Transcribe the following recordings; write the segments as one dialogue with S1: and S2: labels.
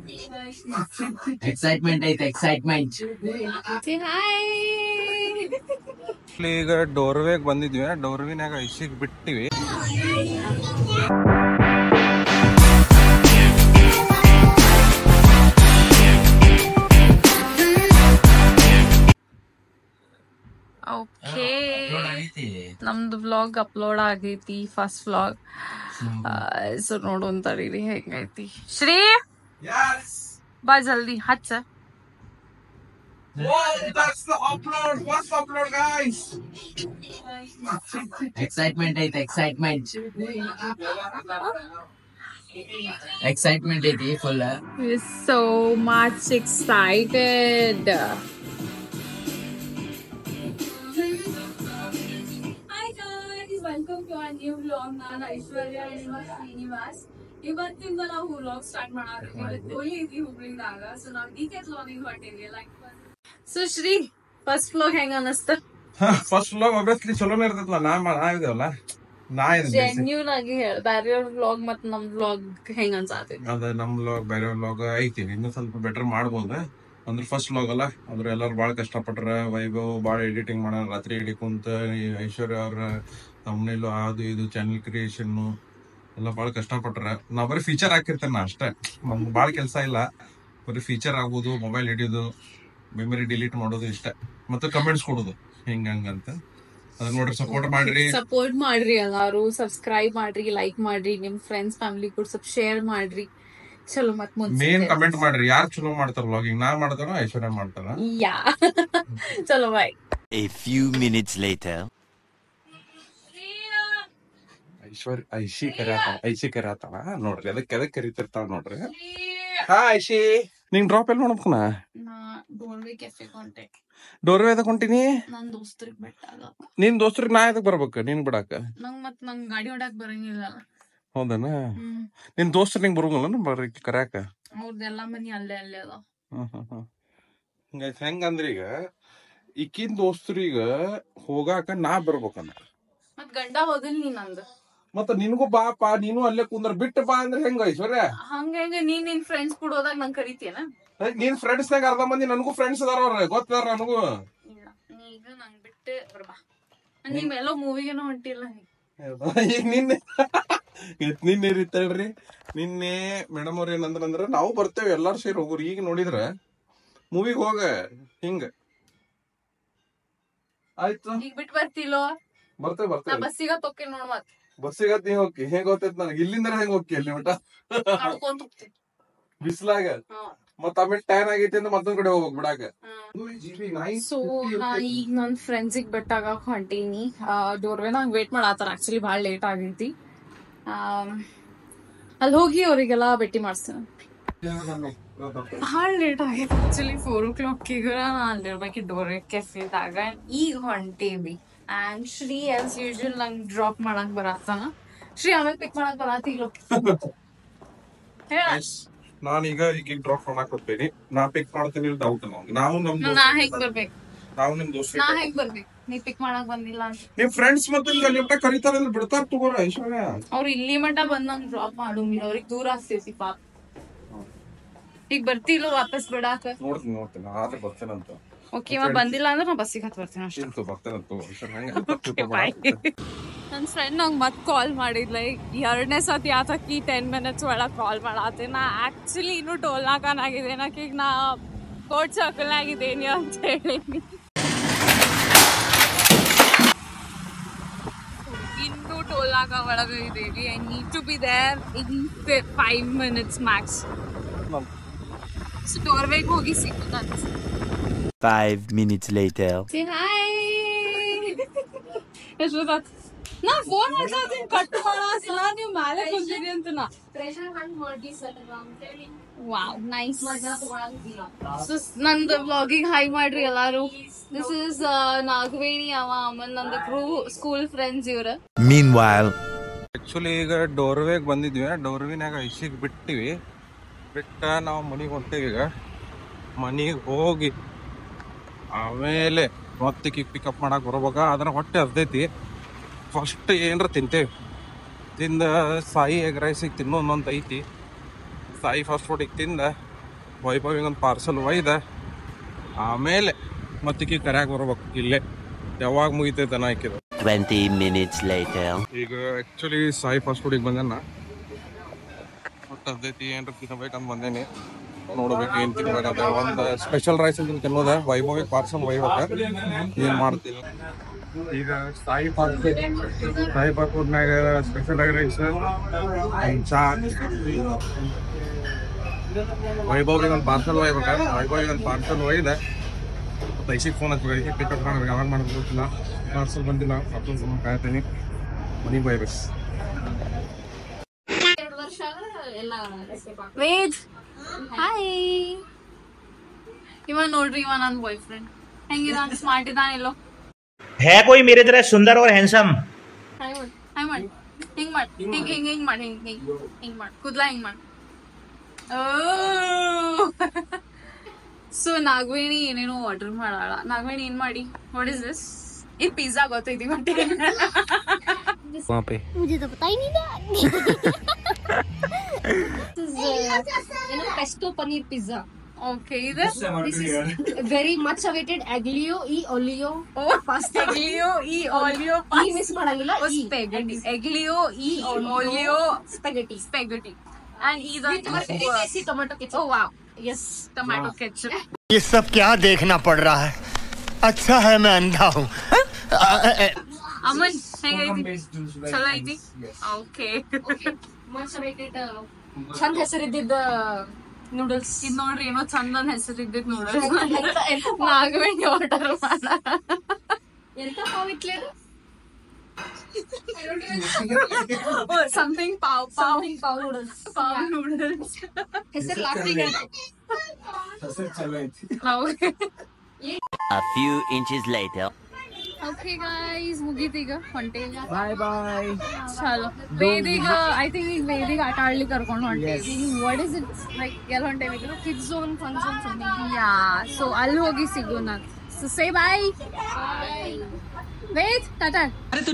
S1: Excitement ಐತೆ excitement
S2: Say hi.
S3: ಈಗ ಡೋರ್ವೇಗ್ ಬಂದಿದ್ವಿ ಡೋರ್ವಿನಾಗ ಐಸಿಗೆ ಬಿಟ್ಟಿವಿ
S2: ಓಕೆ ನಮ್ದು ವ್ಲಾಗ್ ಅಪ್ಲೋಡ್ ಆಗೈತಿ ಫಸ್ಟ್ ವ್ಲಾಗ್ ಸೊ ನೋಡೋನ್ ತಡೀರಿ ಹೆಂಗೈತಿ ಶ್ರೀ ಬಾ ಜಲ್ದಿ ಹಚ್ಚ
S1: ಎಕ್ಸೈಟ್ಮೆಂಟ್ ಐತೆ ಎಕ್ಸೈಟ್ಮೆಂಟ್ ಎಕ್ಸೈಟ್ಮೆಂಟ್ ಐತಿ full
S2: so much excited.
S4: Hi guys, welcome to our new vlog. ನಾನು ಐಶ್ವರ್ಯ ನಿಮ್ಮ ಶ್ರೀನಿವಾಸ್ ಇವತ್ತಿಂದ ನಾವು ವ್ಲಾಗ್ ಸ್ಟಾರ್ಟ್ ಮಾಡಾಕತ್ತೀವಿ ಹೋಳಿ ಐತಿ ಹುಬ್ಳಿದಾಗ ಸೊ ನಾವು ಡಿ ಕೆ ವ್ಲಾಗಿಂಗ್ ಹೊಂಟೇವಿ like
S2: so Shri first vlog ಹೆಂಗ ಅನಸ್ತ
S3: ಫಸ್ಟ್ ವ್ಲಾಗ್ ಒಬ್ಬಿಯಸ್ಲಿ ಚಲೋನೇ ಇರ್ತೈತಲ್ಲ ನಾ ಮಾ ನಾ ಇದೆವಲ್ಲ ನಾ ಇದೆ
S2: ಜೆನ್ಯೂನ್ ಆಗಿ ಹೇಳ ಬ್ಯಾರಿಯರ್ ವ್ಲಾಗ್ ಮತ್ ನಮ್ ವ್ಲಾಗ್ ಹೆಂಗ ಅನ್ಸಾತಿ
S3: ಅದ ನಮ್ ವ್ಲಾಗ್ ಬೇರೆ ವ್ಲಾಗ್ ಐತಿ ಇನ್ನೂ ಸ್ವಲ್ಪ ಬೆಟರ್ ಮಾಡ್ಬೋದು ಅಂದ್ರೆ ಫಸ್ಟ್ ವ್ಲಾಗ್ ಅಲ್ಲ ಅದ್ರ ಎಲ್ಲಾರು ಬಾಳ ಕಷ್ಟಪಟ್ರ ವೈಭವ್ ಬಾಳ ಎಡಿಟಿಂಗ್ ಮಾಡ್ಯಾರ ರಾತ್ರಿ ಇಡೀ ಕುಂತ ಈ ಐಶ್ವರ್ಯ ಅವ್ರ ತಮ್ಮನೇಲು ಅದು ಇದು ಚಾನೆಲ್ ಕ್ರಿಯೇಷನ್ ಎಲ್ಲ ಬಾಳ ಕಷ್ಟಪಟ್ರ ನಾ ಬರೀ ಫೀಚರ್ ಹಾಕಿರ್ತೇನೆ ನಾ ಅಷ್ಟೇ ನಮ್ಗೆ ಬಾಳ ಕೆಲಸ ಇಲ್ಲ ಬರೀ ಫೀಚರ್ ಆಗೋದು ಮೊಬೈಲ್ ಹಿಡಿಯೋದು ಮೆಮರಿ ಡಿಲೀಟ್ ಮಾಡೋದು ಇಷ್ಟ ಮತ್ತೆ ಕಮೆಂಟ್ಸ್ ಕೊಡೋದು ಹಿಂಗ ಹಂಗಂತ ಅದನ್ನ ನೋಡ್ರಿ ಸಪೋರ್ಟ್ ಮಾಡ್ರಿ
S2: ಸಪೋರ್ಟ್ ಮಾಡ್ರಿ ಎಲ್ಲಾರು ಸಬ್ಸ್ಕ್ರೈಬ್ ಮಾಡ್ರಿ ಲೈಕ್ ಮಾಡ್ರಿ ನಿಮ್ ಫ್ರೆಂಡ್ಸ್ ಫ್ಯಾಮಿಲಿ ಕೂಡ ಸ್ವಲ್ಪ ಶೇರ್ ಮಾಡ್ರಿ ಚಲೋ ಮತ್
S3: ಮೇನ್
S2: ಮುಂಚೆ
S3: ಕಮೆಂಟ್ ಮಾಡ್ರಿ ಯಾರು ಚಲೋ ಮಾಡ್ತಾರ ವ್ಲಾಗಿಂಗ್ ನಾ ಮಾಡ್ತಾರ ಐಶ್ವರ್ಯ ಮಾಡ್ತಾರ
S2: ಯಾ ಚಲೋ ಬಾಯ್
S5: A few minutes later.
S3: ಐಶ್ವರ್ಯ ಐಶಿ ಕರಿಯಾತಾಳ ಐಶಿ ಕರಿಯಾತಾಳ ನೋಡ್ರಿ ಅದಕ್ಕೆ ಅದಕ್ಕೆ ಕರಿತಿರ್ತಾಳ ನೋಡ್ರಿ ಹಾ ಐಶಿ ನಿಂಗ್ ಡ್ರಾಪ್ ಎಲ್ಲಿ ನೋಡ್ಬೇಕನ
S2: ನಾ ಡೋರ್ವೆ ಕೆಫೆ ಹೊಂಟೆ
S3: ಡೋರ್ವೆ ಅದಕ್ಕೆ ಹೊಂಟಿನಿ
S2: ನನ್ ದೋಸ್ತರಿಗೆ ಬೆಟ್ಟಾಗ
S3: ನಿನ್ ದೋಸ್ತ್ರಿಗೆ ನಾ ಎದಕ್ ಬರ್ಬೇಕು ನಿನ್ ಬಿಡಾಕ
S2: ನಂಗ್ ಮತ್ ನಂಗ್ ಗಾಡಿ ಹೊಡಕ್ ಬರಂಗಿಲ್ಲ
S3: ಹೌದನ
S2: ಹ್ಮ್
S3: ನಿನ್ ದೋಸ್ತ್ರ ನಿಂಗ್ ಬರಂಗಿಲ್ಲ ಬರ್ರಿ ಕರ್ಯಾಕ
S2: ಅವ್ರದ್ದೆಲ್ಲ ಮನಿ ಅಲ್ಲೇ ಅಲ್ಲೇ ಅದ
S3: ಹ್ಮ್ ಹ್ಮ್ ಹ್ಮ್ ಹಿಂಗೈತ್ ಹೆಂಗಂದ್ರ ಈಗ ಈಕಿನ್ ದೋಸ್ತ್ರೀಗ ಹೋಗಾಕ ನಾ ಬರ್ಬೇಕನ್ನ
S2: ಮತ್ ಗಂಡ ಹೋದಿಲ್ ನೀ ನಂದು
S3: ಮತ್ತ ನಿನ್ಗೂ ಬಾಪ ನೀನು ಅಲ್ಲೇ ಕುಂದ್ರ ಬಿಟ್ಟು ಬಾ ಅಂದ್ರೆ ಹೆಂಗ ಐಶ್ವರ್ಯ
S2: ಹಂಗ ಹೆಂಗ ನೀನ್ ನಿನ್ ಫ್ರೆಂಡ್ಸ್ ಕೂಡ ಹೋದಾಗ ನಂಗ್ ಕರಿತೀಯನ
S3: ನಿನ್ ಫ್ರೆಂಡ್ಸ್ ನಾಗ ಅರ್ಧ ಮಂದಿ ನನಗೂ ಫ್ರೆಂಡ್ಸ್ ಅದಾರ ಅವ್ರ ಗೊತ್ತಾರ ನನಗೂ
S2: ಇಲ್ಲ ನೀ ಈಗ ನಂಗ್ ಬಿಟ್ಟು ಬರ್ಬಾ ನೀವ್ ಎಲ್ಲೋ ಮೂವಿಗೇನೋ ಹೊಂಟಿಲ್ಲ ನೀ
S3: ಈಗ ನಿನ್ನೆ ಇವತ್ ನಿನ್ನೆ ಇರಿತ್ತಲ್ರಿ ನಿನ್ನೆ ಮೇಡಮ್ ಅವ್ರ ಏನಂದ್ರ ನಾವು ಬರ್ತೇವೆ ಎಲ್ಲಾರು ಸೇರಿ ಹೋಗ್ರಿ ಈಗ ನೋಡಿದ್ರ ಮೂವಿಗ್ ಹೋಗ ಹಿಂಗ ಆಯ್ತು
S2: ಈಗ ಬಿಟ್ಟು ಬರ್ತಿಲ್ಲೋ
S3: ಬರ್ತೇವೆ
S2: ನಾ
S3: ಬರ್ತೇವೆ
S2: ಬಸ್ಸಿಗ ತೊಕ್ಕೆ ನೋಡ್ ಮತ್
S3: ಬಸ್ಸಿಗೆ ನೀ ಹೋಗಿ ಹೆಂಗ್ ಗೊತ್ತೈತ್ ನನಗೆ ಇಲ್ಲಿಂದ ಹೆಂಗ್ ಹೋಗಿ ಅಲ್ಲಿ ಮಟ
S2: ನಡ್ಕೊಂತ ಹೋಗ್ತೀನಿ
S3: ಬಿಸ್ಲಾಗ
S2: ಹಾ.
S3: ಮತ್ತ ಆಮೇಲೆ ಟೈಮ್ ಆಗೈತಿ ಅಂತ ಮತ್ತೊಂದ್ ಕಡೆ ಹೋಗ್ಬೇಕು ಬಿಡಾಕ
S2: ಸೊ ನಾ ಈಗ ನನ್ ಫ್ರೆಂಡ್ಸಿಗೆ ಬೆಟ್ಟಾಗ ಹೊಂಟೀನಿ ಡೋರ್ವೆ ನಂಗೆ ವೇಟ್ ಮಾಡತ್ತಾರ ಆಕ್ಚುಲಿ ಭಾಳ ಲೇಟ್ ಆಗೈತಿ ಅಲ್ಲಿ ಹೋಗಿ ಅವರಿಗೆಲ್ಲ ಭೇಟಿ ಮಾಡಿಸ್ತೇನೆ ಭಾಳ ಲೇಟ್ ಆಗೈತಿ ಆಕ್ಚುಲಿ ಫೋರ್ ಓ ಕ್ಲಾಕಿಗ ನಾನು ಅಲ್ಲಿರ್ಬೇಕು ಡೋರ್ವೆ ಕೆಫೆದಾಗ ಈಗ ಹೊಂಟೇವಿ ಆ್ಯಂಡ್ ಶ್ರೀ ಆಸ್ ಯೂಶುವಲ್ ನಂಗೆ ಡ್ರಾಪ್ ಮಾಡಕ್ ಬರತ್ತಾನ ಶ್ರೀ ಆಮೇಲೆ ಪಿಕ್ ಮಾಡಕ್ ಬರತ್ತಿಲ್ಲ ಹೇಳ
S3: ನಾನೀಗ ಈಗ ಡ್ರಾಪ್ ಮಾಡಕ್ ಹೋಗ್ತೇನೆ ನಾ ಪಿಕ್ ಮಾಡ್ತೀನಿ ಡೌಟ್ ನಾವು ನಮ್
S2: ನಾ
S3: ದೋಸ್ತ್-
S2: ಹೆಂಗ್ ಬರ್ಬೇಕು
S3: ನಾವು ನಿಮ್ ದೋಸ್ತ
S2: ನಾ ಹೆಂಗ್ ಬರ್ಬೇಕು ನೀ ಪಿಕ್ ಮಾಡಕ್ ಬಂದಿಲ್ಲ ಅಂತ
S3: ನಿಮ್ ಫ್ರೆಂಡ್ಸ್ ಮತ್ತೆ ಈಗ ಅಲ್ಲಿ ಮಟ್ಟ ಕರಿತಾರ ಅಂದ್ರೆ ಬಿಡ್ತಾರ ತಗೋರ ಐಶ್ವರ್ಯ
S2: ಅವ್ರು ಇಲ್ಲಿ ಮಟ ಬಂದ್ ನಂಗ್ ಡ್ರಾಪ್ ಮಾಡು ಅವ್ರಿಗೆ ದೂರ ಆಗ್ತೈತಿ ಪಾಪ ಈಗ ಬರ್ತಿಲ್ಲ ವಾಪಸ್ ಬಿಡಾಕ
S3: ನೋಡ್ತೀನಿ ನೋಡ್ತೀನಿ ಆದ್ರೆ ಬರ್ತೇನಂತ
S2: ಓಕೆ ಇವ ಬಂದಿಲ್ಲ ಅಂದ್ರೆ ನಾ ಬಸ್ಸಿಗೆ ಹತ್ ಬರ್ತೀನಿ ಅಷ್ಟೇ
S3: ಇಂತು ಬರ್ತೇನಂತ ಐಶ್ವರ್ಯ ಹಂಗ
S2: ನನ್ನ ಫ್ರೆಂಡ್ ನಂಗೆ ಮತ್ತೆ ಕಾಲ್ ಮಾಡಿದ್ಲ ಎರಡನೇ ಸತಿ ಆತಕ್ಕಿ ಟೆನ್ ಮಿನಿಟ್ಸ್ ಒಳಗೆ ಕಾಲ್ ಮಾಡತ್ತೆ ನಾ ಆ್ಯಕ್ಚುಲಿ ಇನ್ನೂ ಟೋಲ್ನಾಕನಾಗಿದೆ ನಾಕೀಗ ನಾ ಕೋಟ್ ಸರ್ಕಲ್ನಾಗಿದ್ದೀನಿ ಅಂತ ಹೇಳಿ ಇನ್ನೂ ಟೋಲ್ನಾಕ ಒಳಗೆ ಇದ್ದೀವಿ I need to be there in five minutes max so ಡೋರ್ವೇಗೆ ಹೋಗಿ ಸಿಕ್ಕು
S5: Five minutes later.
S2: Say hi. ಯಶೋದಾತ್ ನಾ ಫೋನ್ ಮಾಡ್ತೀನಿ ಕಟ್ ಮಾಡಲ್ಲ ನೀವು ಮೇಲೆ ಕುಂತೀರಿ ಅಂತ ನಾ
S4: ಪ್ರೆಷರ್ ಹಂಗ್ ಮಾಡಿ ಸರ್ ಅಂತೇಳಿ
S2: ವಾವ್ ನೈಸ್
S4: ಮಜಾ ತಗೊಳಂಗಿಲ್ಲ
S2: ಸೊ ನಂದು ವ್ಲಾಗಿಗೆ ಹೈ ಮಾಡ್ರಿ ಎಲ್ಲಾರು ದಿಸ್ ಇಸ್ ನಾಗವೇಣಿ ಅವ ಆಮೇಲೆ ನಂದು ಕ್ರೂ ಸ್ಕೂಲ್ ಫ್ರೆಂಡ್ಸ್ ಇವ್ರ
S5: Meanwhile.
S3: ಆಕ್ಚುಲಿ ಈಗ ಡೋರ್ವೇಗ್ ಬಂದಿದ್ವಿ ಡೋರ್ವಿನಾಗ ಐಸಿಗೆ ಬಿಟ್ಟಿವಿ ಬಿಟ್ಟ ನಾವು ಮನಿಗೆ ಹೊಂಟೇವಿ ಈಗ ಮನಿಗೆ ಹೋಗಿ ಆಮೇಲೆ ಮತ್ತೆ ಕಿಕ್ ಪಿಕಪ್ ಮಾಡಕ್ ಬರ್ಬೇಕ ಅದನ್ನ ಹೊಟ್ಟೆ ಹರ್ದೈತಿ ಫಸ್ಟ್ ಏನರ ತಿಂತೇವಿ ತಿಂದ ಸಾಯಿ ಎಗ್ ರೈಸಿಗೆ ತಿನ್ನೋ ಒಂದೊಂದು ಐತಿ ಸಾಯಿ ಫಾಸ್ಟ್ ಫುಡಿಗೆ ತಿಂದ ವೈಭವಿಗೆ ಒಂದು ಪಾರ್ಸಲ್ ಒಯ್ದ ಆಮೇಲೆ ಮತ್ತಿಕ್ಕಿ ಕರ್ಯಾಗ ಬರ್ಬೇಕು ಇಲ್ಲೇ ಯಾವಾಗ ಮುಗಿತೈತೆ ನಾ ಹಾಕಿದ
S5: 20 minutes later.
S3: ಈಗ ಆ್ಯಕ್ಚುಲಿ ಸಾಯಿ ಫಾಸ್ಟ್ ಫುಡಿಗೆ ಬಂದೇನ ಒಟ್ಟು ಹತ್ತೈತಿ ಏನ್ರ ತಿನ್ನಬೇಕಂತ ಬಂದೇನಿ ನೋಡ್ಬೇಕು ಏನು ತಿನ್ಬೇಕಂತ ಒಂದು ಸ್ಪೆಷಲ್ ರೈಸ್ ಅಂತ ತಿನ್ನೋದ ವೈಭವಿಗೆ ಪಾರ್ಸಲ್ ಒಯ್ಬೇಕು ಏನು ಮಾಡ್ತೀನಿ ಈಗ Sai fast food Sai fast ಫುಡ್ನಾಗ ಸ್ಪೆಷಲ್ ರೈಸ್ ಚಾ ವೈಭವಿಗೆ ಒಂದು ಪಾರ್ಸಲ್ ಒಯ್ಬೇಕ ವೈಭವಿಗೆ ಒಂದು ಪಾರ್ಸಲ್ ಒಯ್ದೆ ಐಸಿಗೆ ಫೋನ್ ಹಚ್ಬೇಕು ಐಸಿಗೆ ಪಿಕಪ್ ಮಾಡ್ಬೇಕು ಯಾವಾಗ ಮಾಡೋದು ಗೊತ್ತಿಲ್ಲ ಪಾರ್ಸಲ್ ಬಂದಿಲ್ಲ ಪಾರ್ಸಲ್ ಫೋನ್ ಕಾಯ್ತೀನಿ ಮನೆಗೆ ಬೈಬೇಕು
S2: ವೇದ್ ಹಾಯ್ ಇವ ನೋಡ್ರಿ ಇವ ನನ್ನ ಬಾಯ್ ಫ್ರೆಂಡ್ ಹೆಂಗಿದ ಸ್ಮಾರ್ಟ್ ಇದಾನಿಲ್ಲೋ
S6: है कोई मेरे तरह सुंदर और हैंडसम
S2: ಹಾಯ್ ಮಾಡ್ ಹಾಯ್ ಮಾಡ್ ಹಿಂಗ್ ಮಾಡ್ ಹಿಂಗ್ ಹಿಂಗ್ ಹಿಂಗ್ ಮಾಡ್ ಹಿಂಗ್ ಹಿಂಗ್ ಹಿಂಗ್ ಮಾಡ್ ಕೂದ್ಲ ಹಿಂಗ್ ಮಾಡ್ ಸೊ ನಾಗವೇಣಿ ಏನೇನೋ ಆರ್ಡರ್ ಮಾಡಾಳ ನಾಗವೇಣಿ ಏನ್ ಮಾಡಿ ವಾಟ್ ಇಸ್ ದಿಸ್ ಇದು ಪಿಜ್ಜಾ ಗೊತ್ತೈತಿ ಮತ್ತೆ
S7: मुझे तो पता ही नहीं था
S8: you know, pesto paneer pizza.
S2: Okay ಇದು
S8: This is very much awaited aglio e olio
S2: oh aglio e olio
S8: e miss ಮಾಡಂಗಿಲ್ಲ e
S2: spaghetti aglio e olio
S8: spaghetti
S2: spaghetti and ಇದು
S8: very tasty tomato ketchup
S2: oh wow yes tomato ketchup
S9: ये सब क्या देखना पड़ रहा है अच्छा है मैं अंधा हूँ
S2: ಅಮನ್ ಹೆಂಗೈತಿ ಚಲೋ ಐತಿ ಓಕೆ
S8: much awaited uh, ಚಂದ ಹೆಸರಿದ್ದಿದ್ದ ನೂಡಲ್ಸ್
S2: ಇದ್ ನೋಡ್ರಿ ಏನೋ ಚಂದನ್ ಹೆಸರಿದ್ದಿದ್ ನೋಡ್ರಿ ನಾಗವೇಣಿ ಆರ್ಡರ್ ಮಾಡ
S8: ಎಂತ ಪಾವಿತ್ಲೆ
S2: something pav pav
S8: pav noodles
S2: pav noodles
S8: ಹೆಸರು ಲಾಸ್ಟಿಗೆ
S5: A few inches later.
S2: Okay guys ಮುಗೀತೀಗ ಹೊಂಟೇಗ
S1: ಬಾಯ್ ಬಾಯ್
S2: ಚಲೋ ವೇದಿಗ ಐ ಥಿಂಕ್ ಈಗ ವೇದಿಗ ಆಟ ಆಡ್ಲಿಕ್ಕೆ ಕರ್ಕೊಂಡು ಹೊಂಟೇವಿ ವಾಟ್ ಇಸ್ ಇಟ್ ಲೈಕ್ ಎಲ್ಲಿ ಹೊಂಟೇವಿ
S8: kids zone function
S2: yeah so ಅಲ್ಲಿ ಹೋಗಿ ಸಿಗೋಣ so say bye Ved tata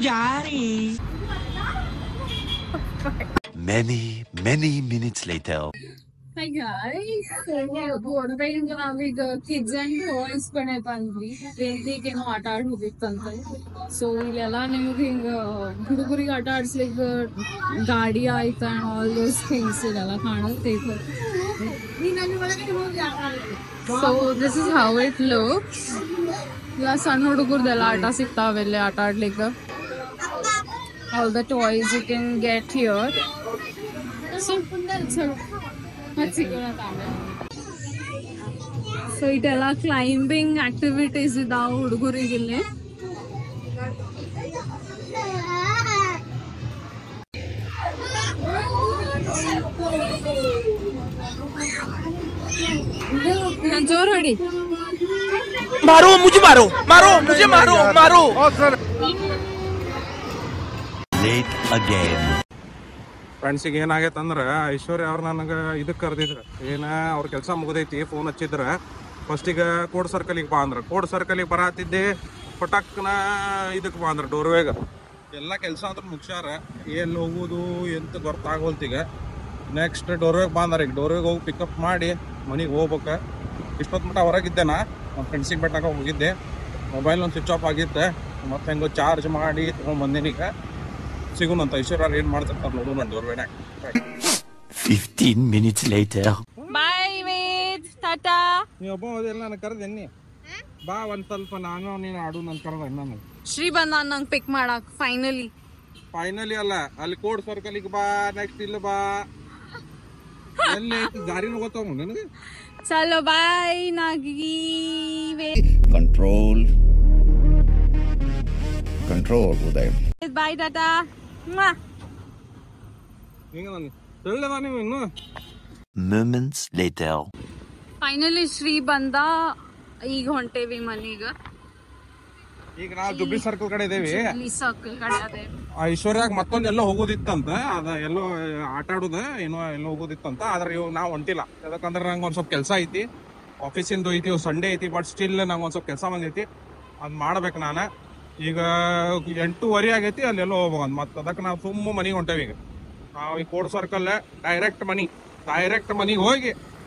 S5: Many, many minutes later.
S2: Hi guys. ಹೊರಗಡೆಯಿಂದ ನಾವೀಗ ಕಿಡ್ಸ್ ಅಂಡ್ ಟಾಯ್ಸ್ ಕಡೆ ಬಂದ್ವಿ ವೇದಿಗೇನೋ ಆಟ ಆಡ್ ಹೋಗಿತ್ತಂತೆ ಸೊ ಇಲ್ಲೆಲ್ಲ ನಿಮ್ಗೆ ಹಿಂಗ ಹುಡುಗರಿಗೆ ಆಟ ಆಡ್ಸ್ಲಿಕ್ಕೆ ಗಾಡಿ ಆಯ್ತು ಅಂಡ್ ಆಲ್ ದೋಸ್ ಥಿಂಗ್ಸ್ ಇದೆಲ್ಲ ಕಾಣುತ್ತೈತೆ so this is how it looks ಇಲ್ಲ ಸಣ್ಣ ಹುಡುಗರ್ದೆಲ್ಲ ಆಟ ಸಿಗ್ತಾವ ಇಲ್ಲಿ ಆಟ ಆಡ್ಲಿಕ್ಕೆ all the toys you can get here so so ಇದೆಲ್ಲ ಕ್ಲೈಂಬಿಂಗ್ ಆಕ್ಟಿವಿಟೀಸ್ ಇದಾವ ಹುಡುಗರಿಗೆ ಇಲ್ಲಿ ಜೋರ್ ಹೊಡಿ
S6: मारो मुझे मारो मारो मुझे मारो मारो
S5: Late again.
S3: ಫ್ರೆಂಡ್ಸಿಗೆ ಏನಾಗೈತೆ ಅಂದ್ರೆ ಐಶ್ವರ್ಯ ಅವ್ರು ನನಗೆ ಇದಕ್ಕೆ ಕರೆದಿದ್ರು ಏನ ಅವ್ರ ಕೆಲಸ ಮುಗ್ದೈತಿ ಫೋನ್ ಹಚ್ಚಿದ್ರ ಫಸ್ಟಿಗೆ ಕೋಡ್ ಸರ್ಕಲಿಗೆ ಬಾ ಅಂದ್ರೆ ಕೋಡ್ ಸರ್ಕಲಿಗೆ ಬರತ್ತಿದ್ದೆ ಪಟಕ್ನ ಇದಕ್ಕೆ ಬಾ ಅಂದ್ರೆ ಡೋರ್ವೇಗ ಎಲ್ಲ ಕೆಲಸ ಅಂದ್ರೆ ಮುಗ್ಸ್ಯಾರ ಎಲ್ಲಿ ಹೋಗೋದು ಎಂತ ಗೊತ್ತಾಗೋಲ್ತೀಗ ನೆಕ್ಸ್ಟ್ ಡೋರ್ವೇಗೆ ಬಾ ಅಂದ್ರೆ ಈಗ ಡೋರ್ವೇಗೆ ಹೋಗಿ ಪಿಕಪ್ ಮಾಡಿ ಮನೆಗೆ ಹೋಗ್ಬೇಕು ಇಷ್ಟೊತ್ತು ಮಟ್ಟ ಹೊರಗಿದ್ದೆ ನಾ ನಮ್ಮ ಫ್ರೆಂಡ್ಸಿಗೆ ಬೆಟ್ಟಾಗ ಹೋಗಿದ್ದೆ ಮೊಬೈಲ್ ಒಂದು ಸ್ವಿಚ್ ಆಫ್ ಆಗಿದ್ದೆ ಮತ್ತೆ ಹೆಂಗೋ ಚಾರ್ಜ್ ಮಾಡಿ ತೊಗೊಂಡ್ಬಂದಿನಿ ಈಗ ಸಿಗುನಂತ ಐಶ್ವರ್ಯ ಏನು ಮಾಡ್ತಿರ್ತಾರೆ ನೋಡು ನನ್ನ ಡೋರ್ವೇನಾಗ
S5: 15 minutes later.
S2: ಬಾಯ್ ವೇದ್ ಟಾಟಾ
S3: ನೀವು ಒಬ್ಬ ಅದೆಲ್ಲ ನಾನು ಕರೆದೇನಿ ಬಾ ಒಂದ್ ಸ್ವಲ್ಪ ನಾನು ನೀನು ಆಡು ನನ್ ಕರೆದ ನಾನು
S2: ಶ್ರೀ ಬಂದ ನಂಗೆ ಪಿಕ್ ಮಾಡಕ್ ಫೈನಲಿ
S3: ಫೈನಲಿ ಅಲ್ಲ ಅಲ್ಲಿ ಕೋಡ್ ಸರ್ಕಲಿಗೆ ಬಾ ನೆಕ್ಸ್ಟ್ ಇಲ್ಲ ಬಾ ಎಲ್ಲಿ ಐತಿ ದಾರಿನ ಗೊತ್ತಾವ ನನಗೆ
S2: ಚಲೋ ಬಾಯ್ ನಾಗಿ
S10: control control ಉದಯ್
S2: ಬಾಯ್ ಟಾಟಾ
S3: ಹಿಂಗ ನಾನು ಹೇಳದ ನೀವು ಇನ್ನು
S5: Moments later.
S2: ಫೈನಲಿ ಶ್ರೀ ಬಂದ ಈಗ ಹೊಂಟೇವಿ ಮನೀಗ
S3: ಈಗ ನಾವು ಜುಬ್ಲಿ ಸರ್ಕಲ್ ಕಡೆ ಇದೇವಿ
S2: ಇಲ್ಲಿ ಸರ್ಕಲ್ ಕಡೆ ಅದೇ
S3: ಆ ಐಶ್ವರ್ಯಾಗ ಮತ್ತೊಂದ್ ಎಲ್ಲೋ ಹೋಗೋದಿತ್ತಂತ ಅದ ಎಲ್ಲೋ ಆಟ ಆಡುದ ಏನೋ ಎಲ್ಲೋ ಹೋಗೋದಿತ್ತಂತ ಆದ್ರೆ ಇವ್ ನಾವ್ ಹೊಂಟಿಲ್ಲ ಯಾಕಂದ್ರೆ ನಂಗೆ ಒಂದ್ ಸ್ವಲ್ಪ ಕೆಲಸ ಐತಿ ಆಫೀಸಿಂದು ಐತಿ ಸಂಡೇ ಐತಿ ಬಟ್ ಸ್ಟಿಲ್ ನಂಗೆ ಒಂದ್ ಸ್ವಲ್ಪ ಕೆಲಸ ಬಂದೈತಿ ಅದ್ ಮಾಡ್ಬೇಕು ನಾನು ಈಗ ಎಂಟೂವರೆ ಆಗೈತಿ ಅಲ್ಲೆಲ್ಲೋ ಹೋಗ್ಬೋದು ಮತ್ತೆ ಅದಕ್ಕೆ ನಾವು ಸುಮ್ಮ ಮನೆಗೆ ಹೊಂಟೇವಿ ಈಗ ನಾವು ಈ ಕೋಡ್ ಸರ್ಕಲ್ ಡೈರೆಕ್ಟ್ ಮನಿ ಡೈರೆಕ್ಟ್ ಮನಿಗೆ ಹೋಗಿ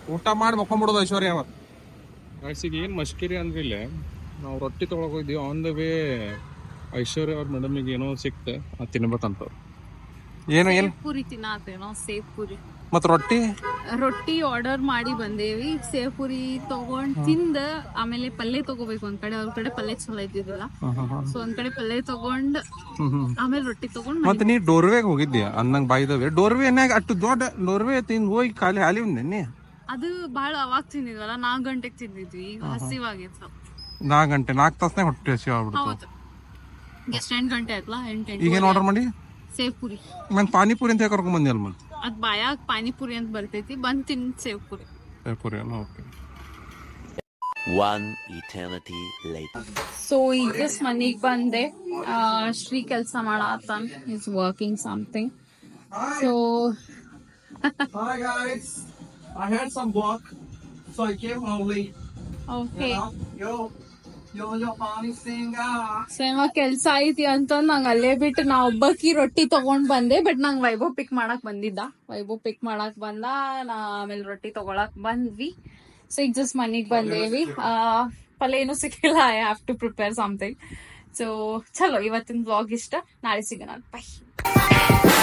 S3: ಊಟ ಮಾಡಿ ಮಕ್ಕೊಂಬಿಡೋದು ಐಶ್ವರ್ಯ ಅವತ್ತು ಗಾಯ್ಸಿಗೆ ಏನು ಮಶ್ಕಿರಿ ಅಂದ್ರೆ ಇಲ್ಲ ನಾವು ರೊಟ್ಟಿ ತೊಗೊಳಕ್ ಹೋಗಿದ್ವಿ ಆನ್ ದ ವೇ ಐಶ್ವರ್ಯ ಅವ್ರ ಮೇಡಮಿಗೆ ಏನೋ ಸಿಕ್ತೆ ಅದು ತಿನ್ಬೇಕಂತ ಏನು ಏನು
S2: ಪೂರಿ ತಿನ್ನಾತೇನೋ ಸೇವ್ ಪೂರಿ
S3: ಮತ್ತು ರೊಟ್ಟಿ
S2: ರೊಟ್ಟಿ ಆರ್ಡರ್ ಮಾಡಿ ಬಂದೇವಿ ಸೇವ್ ಪೂರಿ ತಗೊಂಡ್ ತಿಂದ ಆಮೇಲೆ ಪಲ್ಯ ತಗೋಬೇಕು ಒಂದ್ ಕಡೆ ಅವ್ರ ಕಡೆ ಪಲ್ಯ ಚಲೋ ಇದ್ದಿದ್ದಿಲ್ಲ ಸೊ ಒಂದ್ ಕಡೆ ಪಲ್ಯ ತಗೊಂಡ್ ಆಮೇಲೆ ರೊಟ್ಟಿ ತಗೊಂಡ್
S3: ಮತ್ತೆ ನೀ ಡೋರ್ವೆಗೆ ಹೋಗಿದ್ಯಾ ಅಂದಂಗೆ ಬಾಯ್ದವೆ ಡೋರ್ವೆನಾಗ ಅಷ್ಟು ದೊಡ್ಡ ಡೋರ್ವೆ ತಿಂದು ಹೋಗಿ ಖಾಲಿ ಹಾಲಿ ನೀ
S2: ಅದು ಬಹಳ ಅವಾಗ ತಿಂದಿದ್ವಲ್ಲ ನಾಲ್ಕು ಗಂಟೆಗೆ ತಿಂದಿದ್ವಿ ಈಗ ಹಸಿವಾಗಿತ್ತು
S3: ನಾಲ್ಕು ಗಂಟೆ ನಾಲ್ಕು ತಾಸನಾಗ ಹೊಟ್ಟೆ ಹಸಿ ಆಗ್ಬಿಡ್ತು
S2: ಹೌದು ಎಷ್ಟು ಎಂಟು ಗಂಟೆ ಆಯ್ತಲ್ಲ ಎಂಟು
S3: ಈಗೇನು
S2: ಎಂಟು
S3: ಆರ್ಡರ್ ಮಾಡಿ
S2: ಸೇವ್ ಪೂರಿ
S3: ನಾನು ಪಾನಿಪುರಿ ಅಂತ ಕರ್ಕೊಂಡ್ ಬಂದಿ ಅಲ್ಲ ಮತ್ತೆ
S2: ಅದ್ ಬಾಯಾಗ ಪಾನಿಪುರಿ ಅಂತ ಬರ್ತೈತಿ ಬಂದ್ ತಿನ್ sev puri
S3: puri okay
S5: One eternity later.
S2: So ಈಗ ಜಸ್ಟ್ ಮನಿಗ್ ಬಂದೆ ಆ, ಶ್ರೀ ಕೆಲಸ ಮಾಡತ್ತಾನ is working something so
S6: Hi guys, I had some work, so I came early.
S2: Okay
S6: Yo, yo, yo, honey singer.
S2: So ಇವಾಗ ಕೆಲ್ಸ ಐತಿ ಅಂತ ನಂಗ್ ಅಲ್ಲೇ ಬಿಟ್ಟು ನಾ ಒಬ್ಬಕಿ ರೊಟ್ಟಿ ತಗೊಂಡ್ ಬಂದೆ ಬಟ್ ನಂಗ್ ವೈಭವ್ ಪಿಕ್ ಮಾಡಕ್ ಬಂದಿದ್ದ ವೈಭವ್ ಪಿಕ್ ಮಾಡಕ್ ಬಂದ ನಾ ಆಮೇಲೆ ರೊಟ್ಟಿ ತಗೊಳಕ್ ಬಂದ್ವಿ ಸೊ ಈಗ ಜಸ್ಟ್ ಮನಿಗ್ ಬಂದೇವಿ ಆ, ಪಲ್ಯ ಏನೂ ಸಿಕ್ಕಿಲ್ಲ I have to prepare something so ಚಲೋ ಇವತ್ತಿನ ಬ್ಲಾಗ್ ಇಷ್ಟ ನಾಳೆ ಸಿಗೋಣ ಬೈ